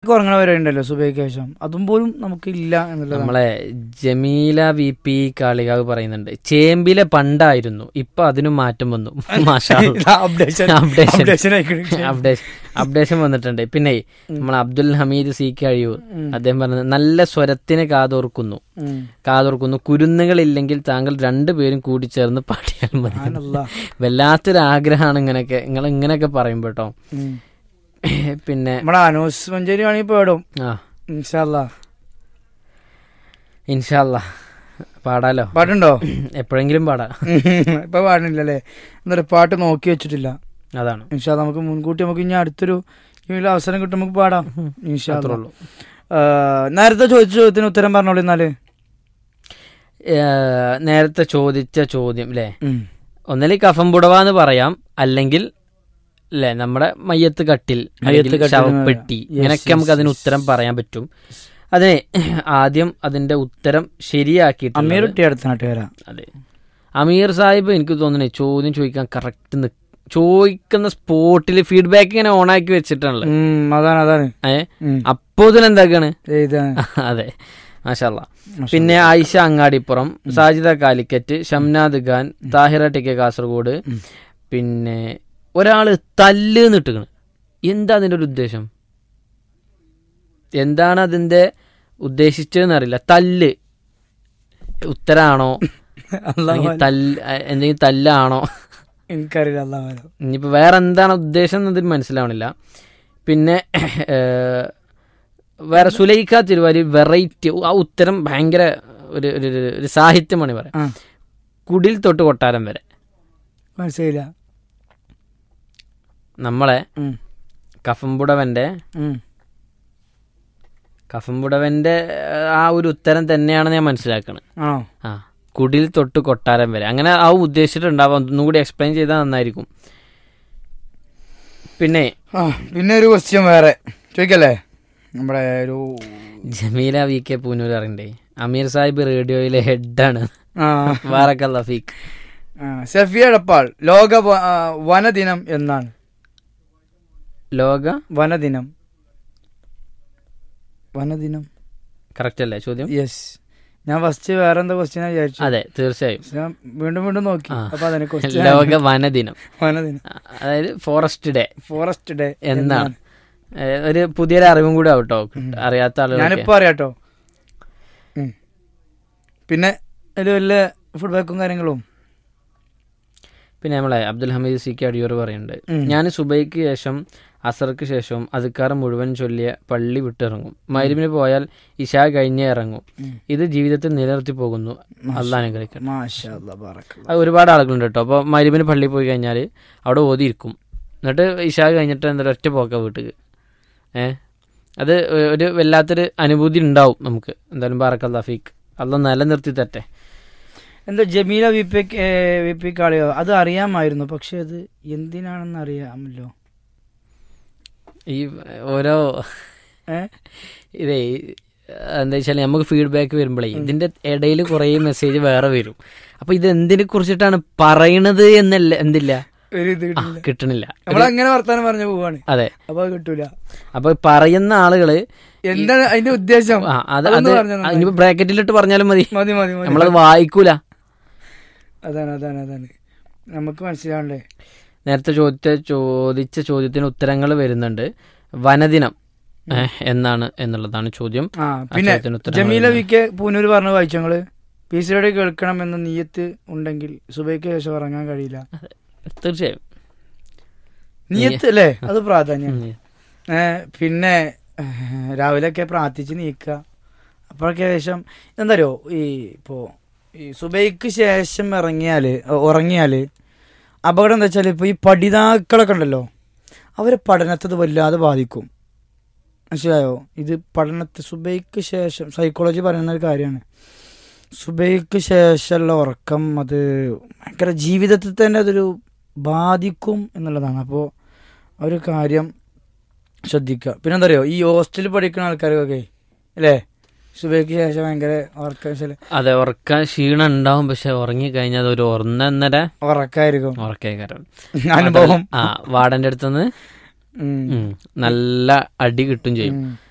ഉറക്കം ഉറങ്ങണ വരെ ഉണ്ടല്ലോ സുബൈക്ക് ശേഷം അതും പോലും നമുക്ക് ഇല്ല എന്നുള്ളതാണ് നമ്മളെ ജമീല വി പി കാളികാവ് പറയുന്നുണ്ട് ചേമ്പിലെ പണ്ടായിരുന്നു ഇപ്പൊ അതിനും മാറ്റം വന്നു മാഷാ അല്ലാ. അപ്ഡേഷൻ അപ്ഡേഷൻ അപ്ഡേഷൻ ആയിക്കോട്ടെ അപ്ഡേഷൻ അപ്ഡേഷൻ വന്നിട്ടുണ്ട് പിന്നെ നമ്മൾ അബ്ദുൽ ഹമീദ് സി കഴിയൂർ അദ്ദേഹം പറഞ്ഞത് നല്ല സ്വരത്തിന് കാതോർക്കുന്നു ഉം. കാതോർക്കുന്നു കുരുന്നുകളില്ലെങ്കിൽ താങ്കൾ രണ്ടുപേരും കൂടി ചേർന്ന് പാടിയാൽ മതി സുബ്ഹാനല്ലാ. വല്ലാത്തൊരു ആഗ്രഹമാണ് ഇങ്ങനെയൊക്കെ നിങ്ങൾ ഇങ്ങനെയൊക്കെ പറയും കേട്ടോ ഉം. പിന്നെ നമ്മുടെ അനൂസ് മഞ്ചേരി ആണെങ്കിൽ പേടും ആ ഇൻഷാല്ലാ ഇൻഷാല്ല പാടാലോ പാട്ടുണ്ടോ എപ്പോഴെങ്കിലും പാടാം ഇപ്പൊ പാടുന്നില്ലല്ലേ എന്താ പറയാ പാട്ട് നോക്കി വെച്ചിട്ടില്ല അതാണ് ഇൻഷാ നമുക്ക് മുൻകൂട്ടി നമുക്ക് ഇനി അടുത്തൊരു ഇതിൽ അവസരം കിട്ടും നമുക്ക് പാടാം ഇൻഷാ അത്രേ അല്ലാ. ഉള്ളൂ ആ, നേരത്തെ ചോദിച്ച ചോദ്യത്തിന് ഉത്തരം പറഞ്ഞോളൂ എന്നാല് ഏഹ്, നേരത്തെ ചോദിച്ച ചോദ്യം അല്ലേ ഉം. ഒന്നല്ലെങ്കിൽ കഫം പുടവ എന്ന് പറയാം അല്ലെങ്കിൽ അല്ലേ നമ്മുടെ മയ്യത്ത് കട്ടിൽ മയ്യത്ത് അല്ലെങ്കിൽ കട്ടിൽ എന്ന് ശവപ്പെട്ടി പറയാം. Yes, ഇങ്ങനെയൊക്കെ yes, നമുക്ക് അതിന് yes. ഉത്തരം പറയാൻ പറ്റും അതിനെ ആദ്യം അതിന്റെ ഉത്തരം ശരിയാക്കിയിട്ട് അമീർ കുട്ടി അടുത്ത നാട്ടുകാരാ അതെ അമീർ സാഹിബ് എനിക്ക് തോന്നുന്നേ ചോദ്യം ചോദിക്കാൻ കറക്റ്റ് ചോദിക്കുന്ന സ്പോട്ടിൽ ഫീഡ്ബാക്ക് ഇങ്ങനെ ഓണാക്കി വെച്ചിട്ടാണല്ലോ ഉം, അതാണ് അതാണ് ഏ ഉം. അപ്പോ ഇതിലെന്താക്കാണ് ഇതാണ് അതെ മാഷല്ല പിന്നെ ആയിഷ അങ്ങാടിപ്പുറം സാജിദ കാലിക്കറ്റ് ഷംനാദ് ഖാൻ താഹിറ ടി കെ കാസർഗോഡ് പിന്നെ ഒരാള് തല്ല് നിട്ടുകണ് എന്താ അതിന്റെ ഒരു ഉദ്ദേശം എന്താണ് അതിന്റെ ഉദ്ദേശിച്ചതെന്ന് അറിയില്ല തല്ല് ഉത്തരാണോ അല്ലാ അല്ലെങ്കിൽ തല്ല് എന്തെങ്കിലും തല്ലാണോ എനിക്കറിയില്ല അല്ലാ വരാം ഇനിയിപ്പോൾ വേറെ എന്താണ് ഉദ്ദേശം എന്നതിൽ മനസ്സിലാവണില്ല പിന്നെ ഏഹ്, വേറെ സുലൈഖ തിരുവാരി വെറൈറ്റി ആ ഉത്തരം ഭയങ്കര ഒരു ഒരു ഒരു- ഒരു സാഹിത്യമാണ് പറയാം ആ കുടിൽ തൊട്ട് കൊട്ടാരം വരെ മനസ്സിലായില്ല നമ്മളെ ഉം. കഫംപുടവന്റെ ഉം. കഫംപുടവന്റെ ഏഹ്, ആ ഒരു ഉത്തരം തന്നെയാണ് ഞാൻ മനസ്സിലാക്കുന്നത് ആണോ ആ കുടിൽ തൊട്ട് കൊട്ടാരം വരെ അങ്ങനെ ആ ഉദ്ദേശിച്ചിട്ടുണ്ടാവാം ഒന്നും കൂടി എക്സ്പ്ലെയിൻ ചെയ്താൽ നന്നായിരിക്കും പിന്നെ ആ പിന്നെ ഒരു ക്വസ്റ്റ്യൻ വേറെ ചോദിക്കല്ലേ നമ്മുടെ ഒരു ജമീല വി കെ പൂനൂർ അറിയണ്ടേ അമീർ സാഹിബ് റേഡിയോയിലെ ഹെഡാണ് ആ വാറക്കല്ല ഫീക്ക് ആ, സഫിയ എടപ്പാൾ ലോക വ- ആ, വനദിനം എന്നാണ് ലോക വനദിനം വനദിനം കറക്റ്റ് അല്ലേ ചോദ്യം യെസ് ഞാൻ ഫസ്റ്റ് വേറെ എന്താ ക്വസ്റ്റ്യൻ വിചാരിച്ചു അതെ തീർച്ചയായും പക്ഷെ ഞാൻ വീണ്ടും വീണ്ടും നോക്കി ആ. അപ്പൊ അതിനെ ക്വസ്റ്റ്യൻ ലോക വനദിനം വനദിനം അതായത് ഫോറസ്റ്റ് ഡേ ഫോറസ്റ്റ് ഡേ എന്നാണ് ഏഹ് ഒരു പുതിയൊരു അറിവും കൂടെ ആവട്ടോ അറിയാത്ത ആളുകൾ ഞാനിപ്പോ അറിയാട്ടോ ഉം. പിന്നെ ഒരു വല്ല ഫീഡ്ബാക്കും കാര്യങ്ങളും പിന്നെ നമ്മളെ അബ്ദുൽ ഹമീദ് സി കെ അടിയോർ പറയുന്നുണ്ട് ഉം. ഞാൻ സുബൈക്ക് ശേഷം അസർക്ക് ശേഷവും അതുക്കാർ മുഴുവൻ ചൊല്ലിയ പള്ളി വിട്ടിറങ്ങും മൈരുമിന് പോയാൽ ഇഷാ കഴിഞ്ഞേ ഇറങ്ങും ഉം. ഇത് ജീവിതത്തിൽ നിലനിർത്തി പോകുന്നു അള്ളാഹ് അനുഗ്രഹിക്കട്ടെ മാഷാ അല്ലാ, ബാറക്കല്ലാ. അത് ഒരുപാട് ആളുകളുണ്ട് കേട്ടോ അപ്പോൾ മരുമിന് പള്ളിയിൽ പോയി കഴിഞ്ഞാൽ അവിടെ ഓതിയിരിക്കും എന്നിട്ട് ഇഷാ കഴിഞ്ഞിട്ട് എന്താ ഒറ്റ പോക്ക വീട്ടിൽ ഏ അത് ഒരു വല്ലാത്തൊരു അനുഭൂതി ഉണ്ടാവും നമുക്ക് എന്തായാലും ബാറക്കല്ലാ ഫീക്ക് അല്ല നിലനിർത്തി തട്ടെ എന്താ Jameela V P V P കാളിയോ അത് അറിയാമായിരുന്നു പക്ഷെ അത് എന്തിനാണെന്ന് അറിയാമല്ലോ ഈ ഓരോ ഏ ഇതേ എന്താ വെച്ചാൽ നമുക്ക് ഫീഡ്ബാക്ക് വരുമ്പോഴേ ഇതിന്റെ ഇടയിൽ കുറേ മെസ്സേജ് വേറെ വരും അപ്പൊ ഇത് എന്തിനെ കുറിച്ചിട്ടാണ് പറയണത് എന്നല്ല എന്തില്ല ഒരു ഇത് ആ, കിട്ടില്ല കിട്ടണില്ല നമ്മളങ്ങനെ വർത്താനം പറഞ്ഞു പോവാണ് അതെ അപ്പൊ അത് കിട്ടൂല അപ്പൊ പറയുന്ന ആളുകള് എന്താണ് അതിന്റെ ഉദ്ദേശം ആ അത് അതൊന്ന് അത് പറഞ്ഞാ നന്നായി. ഇനിയിപ്പോ ബ്രാക്കറ്റിലിട്ട് പറഞ്ഞാലും മതി മതി മതി മതി നമ്മളത് വായിക്കൂല അതാണ് അതാണ് അതാണ് നമുക്ക് മനസ്സിലാവണ്ടേ നേരത്തെ ചോദിച്ച ചോദിച്ച ചോദ്യത്തിന് ഉത്തരങ്ങൾ വരുന്നുണ്ട് വനദിനം ഏ, എന്നാണ് എന്നുള്ളതാണ് ചോദ്യം ആ ആ പിന്നെ ചോദ്യത്തിന് ഉത്തരങ്ങൾ ജമീല വരുന്നുണ്ട്. വി കെ പൂനൂര് പറഞ്ഞു വായിച്ചു ഞങ്ങള് പി സിയുടെ കേൾക്കണം എന്ന നീയത്ത് ഉണ്ടെങ്കിൽ സുബൈക്ക് ശേഷം ഇറങ്ങാൻ കഴിയില്ല തീർച്ചയായും നീയത്ത് അല്ലേ അത് പ്രാധാന്യം ഉം. ഏ, പിന്നെ ഏഹ്, രാവിലെയൊക്കെ പ്രാർത്ഥിച്ച് നീക്കുക അപ്പോഴൊക്കെ ശേഷം എന്താ അറിയോ ഈ ഇപ്പോ ഈ സുബൈക്ക് ശേഷം ഇറങ്ങിയാല് ഉ- ഉറങ്ങിയാല് അപകടം എന്താ വെച്ചാൽ ഇപ്പൊ ഈ പഠിതാക്കളൊക്കെ ഉണ്ടല്ലോ അവരെ പഠനത്തെ ഇത് വല്ലാതെ ബാധിക്കും മനസ്സിലായോ ഇത് പഠനത്തെ സുബൈക്ക് ശേഷം സൈക്കോളജി പറയുന്ന ഒരു കാര്യമാണ് സുബൈക്ക് ശേഷമുള്ള ഉറക്കം അത് ഭയങ്കര ജീവിതത്തിൽ തന്നെ അതൊരു ബാധിക്കും എന്നുള്ളതാണ് അപ്പോൾ ആ ഒരു കാര്യം ശ്രദ്ധിക്കുക പിന്നെ എന്താ പറയുക ഈ ഹോസ്റ്റലിൽ പഠിക്കുന്ന ആൾക്കാർക്കൊക്കെ അല്ലേ സുബൈക്ക് ശേഷം ഭയങ്കര ഉറക്കം ശരി- അതെ ഉറക്കാൻ ക്ഷീണം ഉണ്ടാവും പക്ഷെ ഉറങ്ങി കഴിഞ്ഞാൽ അത് ഒരു ഒന്നര ഉറക്കായിരിക്കും ഉറക്കേക്കാരം അനുഭവം ആ വാടന്റെ അടുത്തുനിന്ന് ഉം. ഉം, നല്ല അടി കിട്ടും ചെയ്യും ഉം.